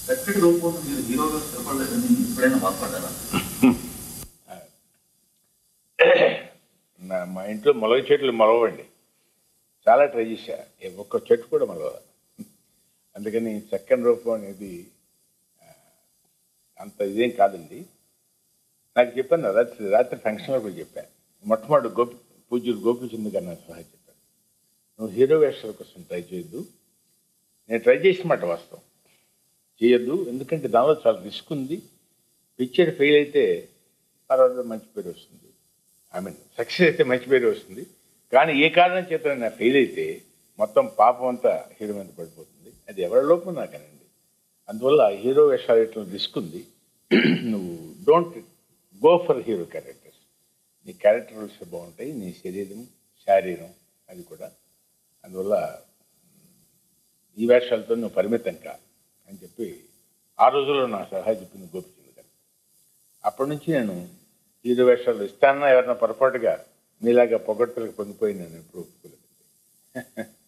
చక్కటి రూపం మీరు హీరోగా స్థిరపడలేదని ఎప్పుడైనా బాధపడ్డారా నా మా ఇంట్లో మొలగ చెట్లు మొలవండి చాలా ట్రై చేశా ఏ ఒక్క చెట్టు కూడా మొలవ అందుకని చక్కని రూపం అనేది ఆ, అంత ఇదేం కాదండి నాకు చెప్పాను రాత్రి రాత్రి ఫంక్షన్లో కూడా చెప్పాను మొట్టమొదటి గోపి పూజ్యులు గోపిచంద్ గారు నాకు సలహా చెప్పాను నువ్వు హీరో వేషాల కోసం ట్రై చేయొద్దు నేను ట్రై చేసిన మాట వాస్తవం చేయొద్దు ఎందుకంటే దానిలో చాలా రిస్క్ ఉంది పిక్చర్ ఫెయిల్ అయితే తర్వాత మంచి పేరు వస్తుంది ఐ మీన్ సక్సెస్ అయితే మంచి పేరు వస్తుంది కానీ ఏ కారణం చేత నా ఫెయిల్ అయితే మొత్తం పాపం అంతా హీరో మీద పడిపోతుంది అది ఎవరి లోపం నాకనండి అందువల్ల హీరో వేషాలు రిస్క్ ఉంది నువ్వు don't go for hero characters నీ క్యారెక్టర్ రోల్స్ బాగుంటాయి నీ శరీరం శారీరం అది కూడా అందువల్ల ఈ వేషాలతో నువ్వు పరిమితం కా అని చెప్పి ఆ రోజుల్లో నా సలహా చెప్పింది గోపిచంద్ గారు అప్పటి నుంచి నేను హీరో వేషాలు ఇస్తానన్నా ఎవరైనా పొరపాటుగా మీలాగా పొగడ్తలకు పొంగిపోయి నేను ఎప్పుడు ఒప్పుకోలేదు